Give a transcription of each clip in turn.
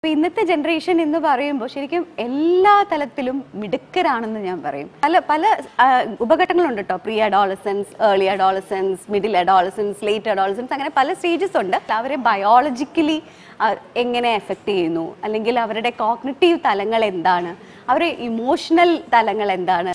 അപ്പൊ ഇന്നത്തെ ജനറേഷൻ എന്ന് പറയുമ്പോൾ ശരിക്കും എല്ലാ തലത്തിലും മിടുക്കരാണെന്ന് ഞാൻ പറയും പല പല ആ, ഉപഘട്ടങ്ങളുണ്ട് കേട്ടോ pre adolescence early adolescence middle adolescence late adolescence അങ്ങനെ പല സ്റ്റേജസ് ഉണ്ട് അവരെ ബയോളജിക്കലി എങ്ങനെ എഫക്റ്റ് ചെയ്യുന്നു അല്ലെങ്കിൽ അവരുടെ കോഗ്നിറ്റീവ് തലങ്ങൾ എന്താണ് അവരുടെ ഇമോഷണൽ തലങ്ങൾ എന്താണ്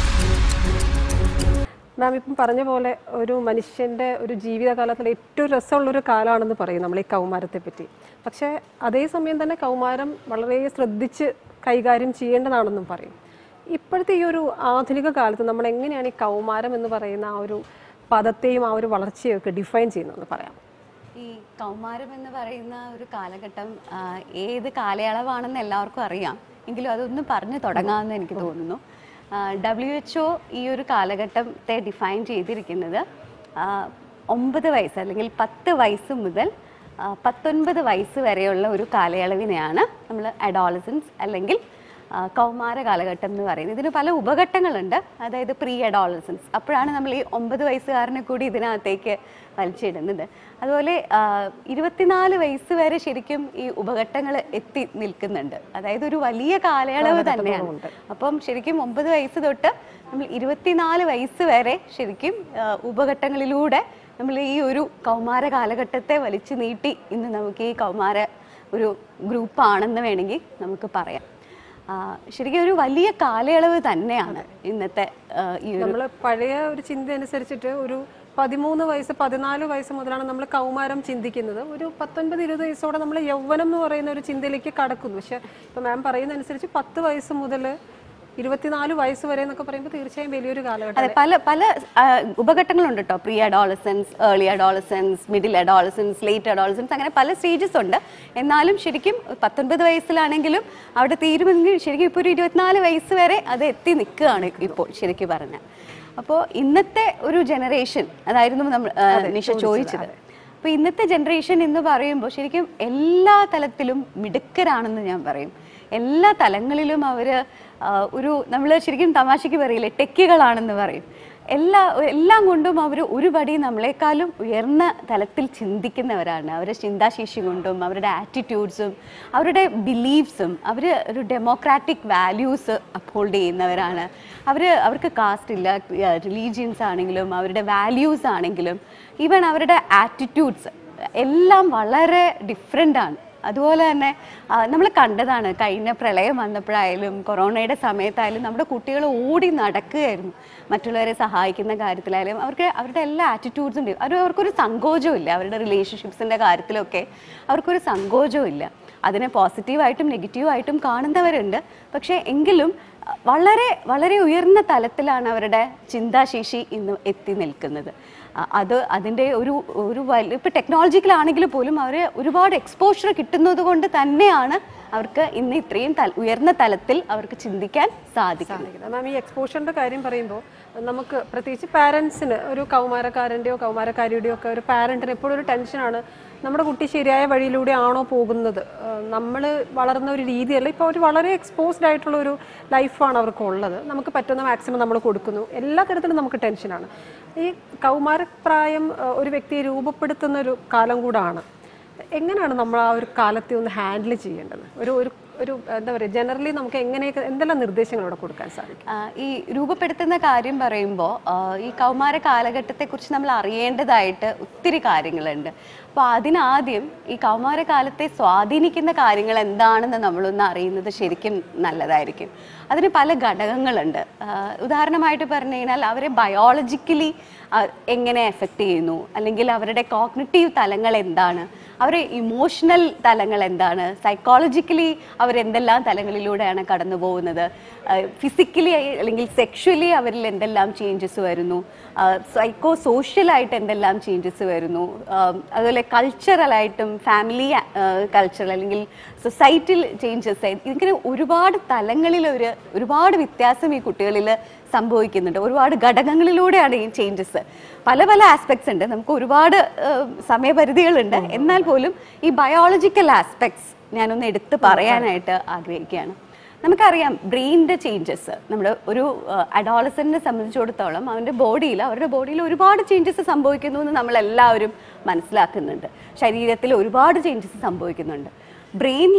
മാം ഇപ്പം പറഞ്ഞ പോലെ ഒരു മനുഷ്യൻ്റെ ഒരു ജീവിതകാലത്തിൽ ഏറ്റവും രസമുള്ളൊരു കാലമാണെന്ന് പറയും നമ്മൾ ഈ കൗമാരത്തെ പറ്റി പക്ഷേ അതേസമയം തന്നെ കൗമാരം വളരെ ശ്രദ്ധിച്ച് കൈകാര്യം ചെയ്യേണ്ടതാണെന്നും പറയും ഇപ്പോഴത്തെ ഈ ഒരു ആധുനിക കാലത്ത് നമ്മൾ എങ്ങനെയാണ് ഈ കൗമാരം എന്ന് പറയുന്ന ആ ഒരു പദത്തെയും ആ ഒരു വളർച്ചയും ഒക്കെ ഡിഫൈൻ ചെയ്യുന്നതെന്ന് പറയാം ഈ കൗമാരം എന്ന് പറയുന്ന ഒരു കാലഘട്ടം ആ, ഏത് കാലയളവാണെന്ന് എല്ലാവർക്കും അറിയാം എങ്കിലും അതൊന്ന് പറഞ്ഞു തുടങ്ങാമെന്ന് എനിക്ക് തോന്നുന്നു ഡബ്ല്യു എച്ച് ഒ ഈ ഒരു കാലഘട്ടത്തെ ഡിഫൈൻ ചെയ്തിരിക്കുന്നത് ആ, ഒമ്പത് വയസ്സ് അല്ലെങ്കിൽ പത്ത് വയസ്സ് മുതൽ ആ, പത്തൊൻപത് വയസ്സ് വരെയുള്ള ഒരു കാലയളവിനെയാണ് നമ്മൾ അഡോളസൻസ് അല്ലെങ്കിൽ ആ, കൗമാര കാലഘട്ടം എന്ന് പറയുന്നത് ഇതിന് പല ഉപഘട്ടങ്ങളുണ്ട് അതായത് പ്രീ അഡോളസൻസ് അപ്പോഴാണ് നമ്മൾ ഈ ഒമ്പത് വയസ്സുകാരനെ കൂടി ഇതിനകത്തേക്ക് വലിച്ചിടുന്നത് അതുപോലെ ആ, ഇരുപത്തിനാല് വയസ്സ് വരെ ശരിക്കും ഈ ഉപഘട്ടങ്ങൾ എത്തി നിൽക്കുന്നുണ്ട് അതായത് ഒരു വലിയ കാലയളവ് തന്നെയാണ് അപ്പം ശരിക്കും ഒമ്പത് വയസ്സ് തൊട്ട് നമ്മൾ ഇരുപത്തിനാല് വയസ്സ് വരെ ശരിക്കും ആ, ഉപഘട്ടങ്ങളിലൂടെ നമ്മൾ ഈ ഒരു കൗമാര കാലഘട്ടത്തെ വലിച്ചു നീട്ടി ഇന്ന് നമുക്ക് ഈ കൗമാര ഒരു ഗ്രൂപ്പാണെന്ന് വേണമെങ്കിൽ നമുക്ക് പറയാം ആ, ശരിക്കും ഒരു വലിയ കാലയളവ് തന്നെയാണ് ഇന്നത്തെ ആ, ഈ ഒരു നമ്മൾ പഴയ ഒരു ചിന്ത അനുസരിച്ചിട്ട് ഒരു പതിമൂന്ന് വയസ്സ് പതിനാല് വയസ്സ് മുതലാണ് നമ്മൾ കൗമാരം ചിന്തിക്കുന്നത് ഒരു പത്തൊൻപത് ഇരുപത് വയസ്സോടെ നമ്മൾ യൗവനം എന്ന് പറയുന്ന ഒരു ചിന്തയിലേക്ക് കടക്കുന്നു പക്ഷെ ഇപ്പൊ മാം പറയുന്ന അനുസരിച്ച് പത്ത് വയസ്സ് മുതൽ ഇരുപത്തിനാല് വയസ്സ് വരെ എന്നൊക്കെ പറയുമ്പോൾ തീർച്ചയായും വലിയൊരു കാലഘട്ടം അതെ പല പല ആ, ഉപഘട്ടങ്ങളുണ്ട് കേട്ടോ pre adolescence early adolescence middle adolescence late adolescence അങ്ങനെ പല സ്റ്റേജസ് ഉണ്ട് എന്നാലും ശരിക്കും പത്തൊൻപത് വയസ്സിലാണെങ്കിലും അവിടെ തീരുമെങ്കിൽ ശരിക്കും ഇപ്പോൾ ഒരു ഇരുപത്തിനാല് വയസ്സ് വരെ അത് എത്തി നിൽക്കുകയാണ് ഇപ്പോൾ ശരിക്കും പറഞ്ഞാൽ അപ്പോൾ ഇന്നത്തെ ഒരു ജനറേഷൻ അതായിരുന്നു നമ്മൾ ആ, നിഷ ചോദിച്ചത് അപ്പോൾ ഇന്നത്തെ ജനറേഷൻ എന്ന് പറയുമ്പോൾ ശരിക്കും എല്ലാ തലത്തിലും മിടുക്കരാണെന്ന് ഞാൻ പറയും എല്ലാ തലങ്ങളിലും അവർ ഒരു നമ്മൾ ശരിക്കും തമാശയ്ക്ക് പറയില്ലേ ടെക്കികളാണെന്ന് പറയും എല്ലാ എല്ലാം കൊണ്ടും അവർ ഒരു പടി നമ്മളെക്കാളും ഉയർന്ന തലത്തിൽ ചിന്തിക്കുന്നവരാണ് അവരുടെ ചിന്താശേഷി കൊണ്ടും അവരുടെ ആറ്റിറ്റ്യൂഡ്സും അവരുടെ ബിലീഫ്സും അവർ ഒരു ഡെമോക്രാറ്റിക് വാല്യൂസ് അപ്ഹോൾഡ് ചെയ്യുന്നവരാണ് അവർ അവർക്ക് കാസ്റ്റ് ഇല്ല റിലീജിയൻസ് ആണെങ്കിലും അവരുടെ വാല്യൂസ് ആണെങ്കിലും ഈവൻ അവരുടെ ആറ്റിറ്റ്യൂഡ്സ് എല്ലാം വളരെ ഡിഫറെൻ്റ് ആണ് അതുപോലെ തന്നെ നമ്മൾ കണ്ടതാണ് കഴിഞ്ഞ പ്രളയം വന്നപ്പോഴായാലും കൊറോണയുടെ സമയത്തായാലും നമ്മുടെ കുട്ടികൾ ഓടി നടക്കുകയായിരുന്നു മറ്റുള്ളവരെ സഹായിക്കുന്ന കാര്യത്തിലായാലും അവർക്ക് അവരുടെ എല്ലാ ആറ്റിറ്റ്യൂഡ്സും അവർ അവർക്കൊരു സങ്കോചവും ഇല്ല അവരുടെ റിലേഷൻഷിപ്സിൻ്റെ കാര്യത്തിലൊക്കെ അവർക്കൊരു സങ്കോചവും ഇല്ല അതിനെ പോസിറ്റീവായിട്ടും നെഗറ്റീവായിട്ടും കാണുന്നവരുണ്ട് പക്ഷേ എങ്കിലും അഹ് വളരെ വളരെ ഉയർന്ന തലത്തിലാണ് അവരുടെ ചിന്താശേഷി ഇന്ന് എത്തി നിൽക്കുന്നത് അ- അത് അതിൻ്റെ ഒരു ഒരു വലിയ ഇപ്പോൾ ടെക്നോളജിക്കലാണെങ്കിൽ പോലും അവർ ഒരുപാട് എക്സ്പോഷർ കിട്ടുന്നത് കൊണ്ട് തന്നെയാണ് അവർക്ക് ഇന്ന് ഇത്രയും തല ഉയർന്ന തലത്തിൽ അവർക്ക് ചിന്തിക്കാൻ സാധിക്കുന്നത് സാധിക്കുന്നത് മാം ഈ എക്സ്പോഷറിന്റെ കാര്യം പറയുമ്പോൾ നമുക്ക് പ്രത്യേകിച്ച് പാരൻസിന് ഒരു കൗമാരക്കാരൻ്റെയോ കൗമാരക്കാരിയുടെയോ ഒക്കെ ഒരു പാരൻറ്റിന് എപ്പോഴും ഒരു ടെൻഷനാണ് നമ്മുടെ കുട്ടി ശരിയായ വഴിയിലൂടെ ആണോ പോകുന്നത് നമ്മൾ വളർന്ന ഒരു രീതിയല്ല ഇപ്പോൾ അവർ വളരെ എക്സ്പോസ്ഡ് ആയിട്ടുള്ള ഒരു ലൈഫാണ് അവർക്ക് ഉള്ളത് നമുക്ക് പറ്റുന്ന മാക്സിമം നമ്മൾ കൊടുക്കുന്നു എല്ലാ തരത്തിലും നമുക്ക് ടെൻഷനാണ് ഈ കൗമാരപ്രായം ആ, ഒരു വ്യക്തിയെ രൂപപ്പെടുത്തുന്ന ഒരു കാലം കൂടാണ് എങ്ങനെയാണ് നമ്മൾ ആ ഒരു കാലത്തെ ഒന്ന് ഹാൻഡിൽ ചെയ്യേണ്ടത് ഒരു ഒരു ഒരു എന്താ പറയുക ജനറലി നമുക്ക് എങ്ങനെയൊക്കെ എന്തെല്ലാം നിർദ്ദേശങ്ങൾ അവിടെ കൊടുക്കാൻ സാധിക്കും ആ, ഈ രൂപപ്പെടുത്തുന്ന കാര്യം പറയുമ്പോൾ ഈ കൗമാര കാലഘട്ടത്തെക്കുറിച്ച് നമ്മൾ അറിയേണ്ടതായിട്ട് ഒത്തിരി കാര്യങ്ങളുണ്ട് അപ്പോൾ അതിനാദ്യം ഈ കൗമാര കാലത്തെ സ്വാധീനിക്കുന്ന കാര്യങ്ങൾ എന്താണെന്ന് നമ്മളൊന്ന് അറിയുന്നത് ശരിക്കും നല്ലതായിരിക്കും അതിന് പല ഘടകങ്ങളുണ്ട് ആ, ഉദാഹരണമായിട്ട് പറഞ്ഞു കഴിഞ്ഞാൽ അവരെ ബയോളജിക്കലി എങ്ങനെ എഫക്റ്റ് ചെയ്യുന്നു അല്ലെങ്കിൽ അവരുടെ കോഗ്നിറ്റീവ് തലങ്ങൾ എന്താണ് അവരുടെ ഇമോഷണൽ തലങ്ങൾ എന്താണ് സൈക്കോളജിക്കലി അവരെന്തെല്ലാം തലങ്ങളിലൂടെയാണ് കടന്നു പോകുന്നത് ഫിസിക്കലി അല്ലെങ്കിൽ സെക്ഷുവലി അവരിൽ എന്തെല്ലാം ചേഞ്ചസ് വരുന്നു സൈക്കോ സോഷ്യലായിട്ട് എന്തെല്ലാം ചേഞ്ചസ് വരുന്നു ആ, അതുപോലെ കൾച്ചറലായിട്ടും ഫാമിലി കൾച്ചറൽ അല്ലെങ്കിൽ സൊസൈറ്റിയിൽ ചേഞ്ചസ് ഇങ്ങനെ ഒരുപാട് തലങ്ങളിൽ ഒരു ഒരുപാട് വ്യത്യാസം ഈ കുട്ടികളിൽ സംഭവിക്കുന്നുണ്ട് ഒരുപാട് ഘടകങ്ങളിലൂടെയാണ് ഈ ചേഞ്ചസ് പല പല ആസ്പെക്ട്സ് ഉണ്ട് നമുക്ക് ഒരുപാട് ആ, സമയപരിധികളുണ്ട് എന്നാൽ പോലും ഈ ബയോളജിക്കൽ ആസ്പെക്ട്സ് ഞാനൊന്ന് എടുത്ത് പറയാനായിട്ട് ആഗ്രഹിക്കുകയാണ് നമുക്കറിയാം ബ്രെയിനിൻ്റെ ചേഞ്ചസ് നമ്മുടെ ഒരു അഡോളസെൻറ്റിനെ സംബന്ധിച്ചിടത്തോളം അവൻ്റെ ബോഡിയിൽ അവരുടെ ബോഡിയിൽ ഒരുപാട് ചേഞ്ചസ് സംഭവിക്കുന്നു എന്ന് നമ്മളെല്ലാവരും മനസ്സിലാക്കുന്നുണ്ട് ശരീരത്തിൽ ഒരുപാട് ചേഞ്ചസ് സംഭവിക്കുന്നുണ്ട് ബ്രെയിനിൽ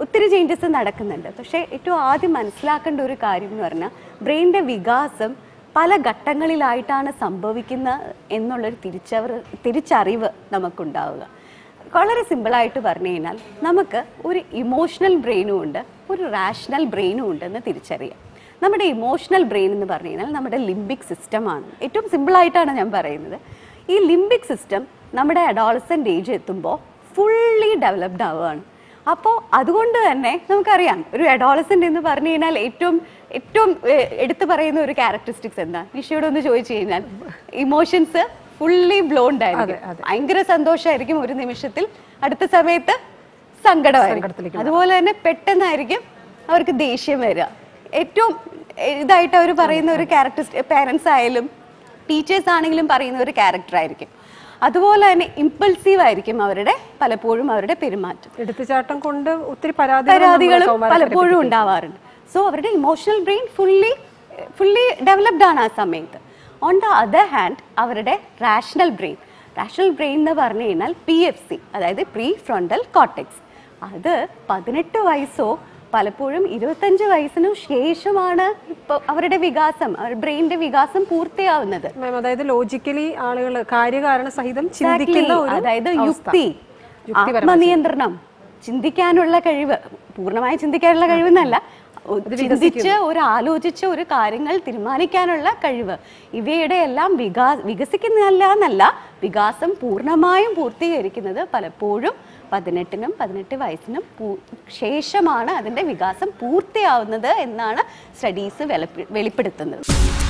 ഒത്തിരി ചേഞ്ചസ് നടക്കുന്നുണ്ട് പക്ഷേ ഏറ്റവും ആദ്യം മനസ്സിലാക്കേണ്ട ഒരു കാര്യം എന്ന് പറഞ്ഞാൽ ബ്രെയിനിൻ്റെ വികാസം പല ഘട്ടങ്ങളിലായിട്ടാണ് സംഭവിക്കുന്ന എന്നുള്ളൊരു തിരിച്ചവർ തിരിച്ചറിവ് നമുക്കുണ്ടാവുക വളരെ സിമ്പിളായിട്ട് പറഞ്ഞു കഴിഞ്ഞാൽ നമുക്ക് ഒരു ഇമോഷണൽ ബ്രെയിനും ഉണ്ട് ഒരു റാഷണൽ ബ്രെയിനും ഉണ്ടെന്ന് തിരിച്ചറിയാം നമ്മുടെ ഇമോഷണൽ ബ്രെയിൻ എന്ന് പറഞ്ഞു കഴിഞ്ഞാൽ നമ്മുടെ ലിംബിക് സിസ്റ്റമാണ് ഏറ്റവും സിമ്പിളായിട്ടാണ് ഞാൻ പറയുന്നത് ഈ ലിംബിക് സിസ്റ്റം നമ്മുടെ അഡോളസെൻ്റ് ഏജ് എത്തുമ്പോൾ ഫുള്ളി ഡെവലപ്ഡ് ആവുകയാണ് അപ്പോൾ അതുകൊണ്ട് തന്നെ നമുക്കറിയാം ഒരു അഡോളസെൻ്റ് എന്ന് പറഞ്ഞു കഴിഞ്ഞാൽ ഏറ്റവും ഏറ്റവും ഏഹ്, എടുത്തു പറയുന്ന ഒരു ക്യാരക്ടറിസ്റ്റിക്സ് എന്താ നിഷയോട് ഒന്ന് ചോദിച്ചു കഴിഞ്ഞാൽ ഇമോഷൻസ് ഫുള്ളി ബ്ലോണ്ട് ആയിരിക്കും ഭയങ്കര സന്തോഷമായിരിക്കും ഒരു നിമിഷത്തിൽ അടുത്ത സമയത്ത് സങ്കടമായിരിക്കും അതുപോലെ തന്നെ പെട്ടെന്നായിരിക്കും അവർക്ക് ദേഷ്യം വരിക ഏറ്റവും ഇതായിട്ട് അവർ പറയുന്ന ഒരു ക്യാരക്ടർ പാരൻസ് ആയാലും ടീച്ചേഴ്സ് ആണെങ്കിലും പറയുന്ന ഒരു ക്യാരക്ടർ ആയിരിക്കും അതുപോലെ തന്നെ ഇമ്പൾസീവ് ആയിരിക്കും അവരുടെ പലപ്പോഴും അവരുടെ പെരുമാറ്റം എടുത്തുചാട്ടം കൊണ്ട് ഒത്തിരി പരാതികൾ പരാതികളും പലപ്പോഴും ഉണ്ടാവാറുണ്ട് സോ അവരുടെ emotional brain fully fully developed ആണ് ആ സമയത്ത് ഓൺ ദ അതർ ഹാൻഡ് അവരുടെ റാഷണൽ ബ്രെയിൻ റാഷണൽ ബ്രെയിൻ എന്ന് പറഞ്ഞു കഴിഞ്ഞാൽ പി എഫ് സി അതായത് പ്രീ ഫ്രോണ്ടൽ കോട്ടക്സ് അത് പതിനെട്ട് വയസ്സോ പലപ്പോഴും ഇരുപത്തഞ്ച് വയസ്സിനു ശേഷമാണ് ഇപ്പോൾ അവരുടെ വികാസം അവരുടെ ബ്രെയിനിന്റെ വികാസം പൂർത്തിയാവുന്നത് മാം അതായത് ലോജിക്കലി ആളുകൾ കാര്യകാരണ സഹിതം ചിന്തിക്കുന്ന ഒരു അതായത് യുക്തി ആത്മനിയന്ത്രണം ചിന്തിക്കാനുള്ള കഴിവ് പൂർണ്ണമായി ചിന്തിക്കാനുള്ള കഴിവെന്നല്ല ചിന്തിച്ച് ഒരു ആലോചിച്ച് ഒരു കാര്യങ്ങൾ തീരുമാനിക്കാനുള്ള കഴിവ് ഇവയുടെ എല്ലാം വികാ വികസിക്കുന്നതല്ല എന്നല്ല വികാസം പൂർണ്ണമായും പൂർത്തീകരിക്കുന്നത് പലപ്പോഴും പതിനെട്ടിനും പതിനെട്ട് വയസ്സിനും പൂ- ശേഷമാണ് അതിൻ്റെ വികാസം പൂർത്തിയാവുന്നത് എന്നാണ് സ്റ്റഡീസ് വെളിപ്പെടുത്തുന്നത്